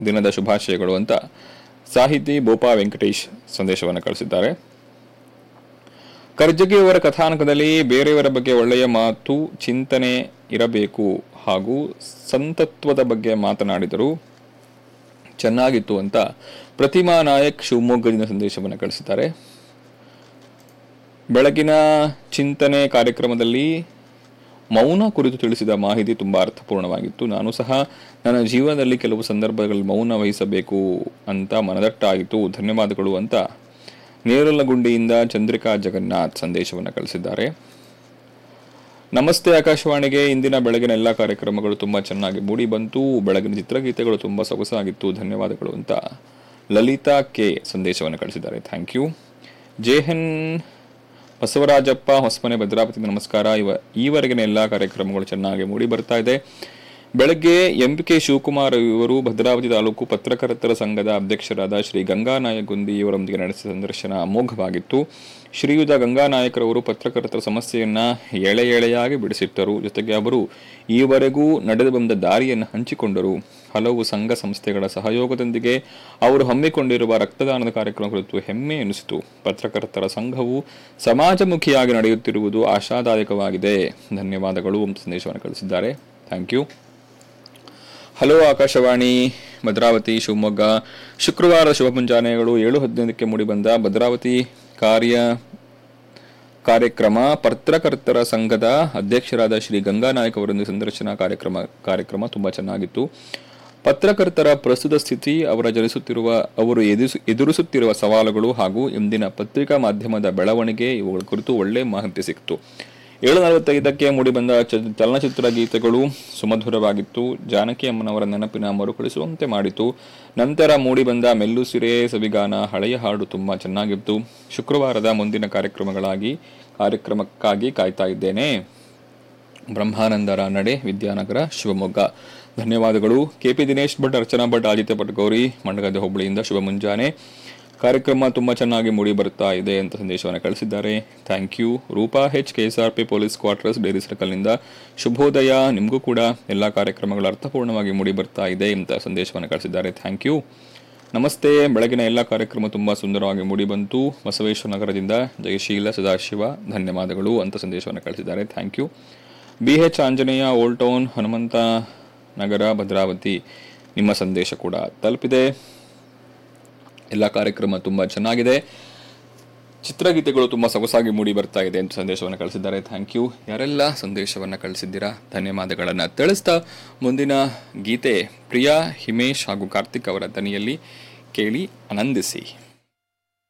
ದಿನದ ಶುಭಾಶಯಗಳು ಅಂತ ಸಾಹಿತಿ ಬೋಪಾ ವೆಂಕಟೇಶ್ ಸಂದೇಶವನ್ನು ಕಳಿಸಿದ್ದಾರೆ ಕರ್ಜಗಿಯವರ ಕಥಾನಕದಲ್ಲಿ ಬೇರೆಯವರ ಬಗ್ಗೆ ಒಳ್ಳೆಯ ಮಾತು ಚಿಂತನೆ ಇರಬೇಕು ಹಾಗೂ ಸಂತತ್ವದ ಬಗ್ಗೆ ಮಾತನಾಡಿದರು ಚೆನ್ನಾಗಿತ್ತು ಅಂತ ಪ್ರತಿಮಾ ನಾಯಕ್ ಶಿವಮೊಗ್ಗದಿಂದ ಸಂದೇಶವನ್ನು ಕಳಿಸಿದ್ದಾರೆ ಬೆಳಗಿನ ಚಿಂತನೆ ಕಾರ್ಯಕ್ರಮದಲ್ಲಿ ಮೌನ ಕುರಿತು ತಿಳಿಸಿದ ಮಾಹಿತಿ ತುಂಬ ಅರ್ಥಪೂರ್ಣವಾಗಿತ್ತು ನಾನು ಸಹ ನನ್ನ ಜೀವನದಲ್ಲಿ ಕೆಲವು ಸಂದರ್ಭಗಳಲ್ಲಿ ಮೌನ ವಹಿಸಬೇಕು ಅಂತ ಮನದಟ್ಟಾಗಿತ್ತು ಧನ್ಯವಾದಗಳು ಅಂತ ನೇರಲಗುಂಡಿಯಿಂದ ಚಂದ್ರಿಕಾ ಜಗನ್ನಾಥ್ ಸಂದೇಶವನ್ನು ಕಳಿಸಿದ್ದಾರೆ ನಮಸ್ತೆ ಆಕಾಶವಾಣಿಗೆ ಇಂದಿನ ಬೆಳಗಿನ ಎಲ್ಲ ಕಾರ್ಯಕ್ರಮಗಳು ತುಂಬ ಚೆನ್ನಾಗಿ ಮೂಡಿ ಬಂತು ಬೆಳಗಿನ ಚಿತ್ರಗೀತೆಗಳು ತುಂಬ ಸೊಗಸಾಗಿತ್ತು ಧನ್ಯವಾದಗಳು ಅಂತ ಲಲಿತಾ ಕೆ ಸಂದೇಶವನ್ನು ಕಳಿಸಿದ್ದಾರೆ ಥ್ಯಾಂಕ್ ಯು ಜೇಹನ್ ಬಸವರಾಜಪ್ಪ ಹೊಸಮನೆ ಭದ್ರಾವತಿ ನಮಸ್ಕಾರ ಇವ ಈವರೆಗಿನ ಎಲ್ಲ ಕಾರ್ಯಕ್ರಮಗಳು ಚೆನ್ನಾಗಿ ಮೂಡಿ ಬರ್ತಾ ಇದೆ ಬೆಳಗ್ಗೆ ಎಂ ಕೆ ಶಿವಕುಮಾರ್ ಇವರು ಭದ್ರಾವತಿ ತಾಲೂಕು ಪತ್ರಕರ್ತರ ಸಂಘದ ಅಧ್ಯಕ್ಷರಾದ ಶ್ರೀ ಗಂಗಾನಾಯಕ್ ಗುಂದಿ ಇವರೊಂದಿಗೆ ನಡೆಸಿದ ಸಂದರ್ಶನ ಅಮೋಘವಾಗಿತ್ತು ಶ್ರೀಯುತ ಗಂಗಾನಾಯಕರವರು ಪತ್ರಕರ್ತರ ಸಮಸ್ಯೆಯನ್ನ ಎಳೆ ಎಳೆಯಾಗಿ ಬಿಡಿಸಿಟ್ಟರು ಜೊತೆಗೆ ಅವರು ಈವರೆಗೂ ನಡೆದು ಬಂದ ದಾರಿಯನ್ನು ಹಂಚಿಕೊಂಡರು ಹಲವು ಸಂಘ ಸಂಸ್ಥೆಗಳ ಸಹಯೋಗದೊಂದಿಗೆ ಅವರು ಹಮ್ಮಿಕೊಂಡಿರುವ ರಕ್ತದಾನದ ಕಾರ್ಯಕ್ರಮ ಕುರಿತು ಹೆಮ್ಮೆ ಎನಿಸಿತು ಪತ್ರಕರ್ತರ ಸಂಘವು ಸಮಾಜಮುಖಿಯಾಗಿ ನಡೆಯುತ್ತಿರುವುದು ಆಶಾದಾಯಕವಾಗಿದೆ ಧನ್ಯವಾದಗಳು ಅಂತ ಸಂದೇಶವನ್ನು ಕಳಿಸಿದ್ದಾರೆ thank you hello Akashvani Bhadravathi Shivamogga ಶುಕ್ರವಾರದ ಶುಭ ಮುಂಜಾನೆಗಳು ಏಳು ಹದಿನೈದಕ್ಕೆ ಮೂಡಿಬಂದ ಭದ್ರಾವತಿ ಕಾರ್ಯ ಕಾರ್ಯಕ್ರಮ ಪತ್ರಕರ್ತರ ಸಂಘದ ಅಧ್ಯಕ್ಷರಾದ ಶ್ರೀ ಗಂಗಾನಾಯಕ್ ಅವರೊಂದಿಗೆ ಸಂದರ್ಶನ ಕಾರ್ಯಕ್ರಮ ಕಾರ್ಯಕ್ರಮ ತುಂಬ ಚೆನ್ನಾಗಿತ್ತು ಪತ್ರಕರ್ತರ ಪ್ರಸ್ತುತ ಸ್ಥಿತಿ ಅವರ ಜನಿಸುತ್ತಿರುವ ಅವರು ಎದುರಿಸು ಎದುರಿಸುತ್ತಿರುವ ಸವಾಲುಗಳು ಹಾಗೂ ಇಂದಿನ ಪತ್ರಿಕಾ ಮಾಧ್ಯಮದ ಬೆಳವಣಿಗೆ ಇವುಗಳ ಕುರಿತು ಒಳ್ಳೆ ಮಾಹಿತಿ ಸಿಕ್ತು ಏಳು ನಲವತ್ತೈದಕ್ಕೆ ಮೂಡಿಬಂದ ಚ- ಚಲನಚಿತ್ರ ಗೀತೆಗಳು ಸುಮಧುರವಾಗಿತ್ತು ಜಾನಕಿ ಅಮ್ಮನವರ ನೆನಪಿನ ಮರುಕಳಿಸುವಂತೆ ಮಾಡಿತು ನಂತರ ಮೂಡಿಬಂದ ಮೆಲ್ಲು ಸಿರೆ ಸವಿಗಾನ ಹಳೆಯ ಹಾಡು ತುಂಬಾ ಚೆನ್ನಾಗಿತ್ತು ಶುಕ್ರವಾರದ ಮುಂದಿನ ಕಾರ್ಯಕ್ರಮಗಳಾಗಿ ಕಾರ್ಯಕ್ರಮಕ್ಕಾಗಿ ಕಾಯ್ತಾ ಇದ್ದೇನೆ ಬ್ರಹ್ಮಾನಂದರ ನಡೆ ವಿದ್ಯಾನಗರ ಶಿವಮೊಗ್ಗ ಧನ್ಯವಾದಗಳು ಕೆಪಿ ದಿನೇಶ್ ಭಟ್ ಅರ್ಚನಾ ಭಟ್ ಆದಿತ್ಯ ಭಟ್ ಗೌರಿ ಮಂಡಗದ್ದೆ ಹುಬ್ಬಳ್ಳಿಯಿಂದ ಶುಭ ಮುಂಜಾನೆ ಕಾರ್ಯಕ್ರಮ ತುಂಬ ಚೆನ್ನಾಗಿ ಮೂಡಿ ಬರ್ತಾ ಇದೆ ಅಂತ ಸಂದೇಶವನ್ನು ಕಳಿಸಿದ್ದಾರೆ thank you Roopa H K S R P police quarters dairy ಸರ್ಕಲ್ನಿಂದ ಶುಭೋದಯ ನಿಮಗೂ ಕೂಡ ಎಲ್ಲ ಕಾರ್ಯಕ್ರಮಗಳು ಅರ್ಥಪೂರ್ಣವಾಗಿ ಮೂಡಿ ಬರ್ತಾ ಇದೆ ಅಂತ ಸಂದೇಶವನ್ನು ಕಳಿಸಿದ್ದಾರೆ ಥ್ಯಾಂಕ್ ಯು ನಮಸ್ತೆ ಬೆಳಗಿನ ಎಲ್ಲ ಕಾರ್ಯಕ್ರಮ ತುಂಬ ಸುಂದರವಾಗಿ ಮೂಡಿಬಂತು ಬಸವೇಶ್ವರ ನಗರದಿಂದ ಜಯಶೀಲ ಸದಾಶಿವ ಧನ್ಯವಾದಗಳು ಅಂತ ಸಂದೇಶವನ್ನು ಕಳಿಸಿದ್ದಾರೆ thank you B H Anjaneya old town Hanumantha Nagar Bhadravathi ನಿಮ್ಮ ಸಂದೇಶ ಕೂಡ ತಲುಪಿದೆ ಎಲ್ಲ ಕಾರ್ಯಕ್ರಮ ತುಂಬ ಚೆನ್ನಾಗಿದೆ ಚಿತ್ರಗೀತೆಗಳು ತುಂಬ ಸೊಗಸಾಗಿ ಮೂಡಿ ಬರ್ತಾ ಇದೆ ಅಂತ ಸಂದೇಶವನ್ನು ಕಳಿಸಿದ್ದಾರೆ ಥ್ಯಾಂಕ್ ಯು ಯಾರೆಲ್ಲ ಸಂದೇಶವನ್ನು ಕಳಿಸಿದ್ದೀರಾ ಧನ್ಯವಾದಗಳನ್ನು ತಿಳಿಸ್ತಾ ಮುಂದಿನ ಗೀತೆ ಪ್ರಿಯಾ ಹಿಮೇಶ್ ಹಾಗೂ ಕಾರ್ತಿಕ್ ಅವರ ದನಿಯಲ್ಲಿ ಕೇಳಿ ಆನಂದಿಸಿ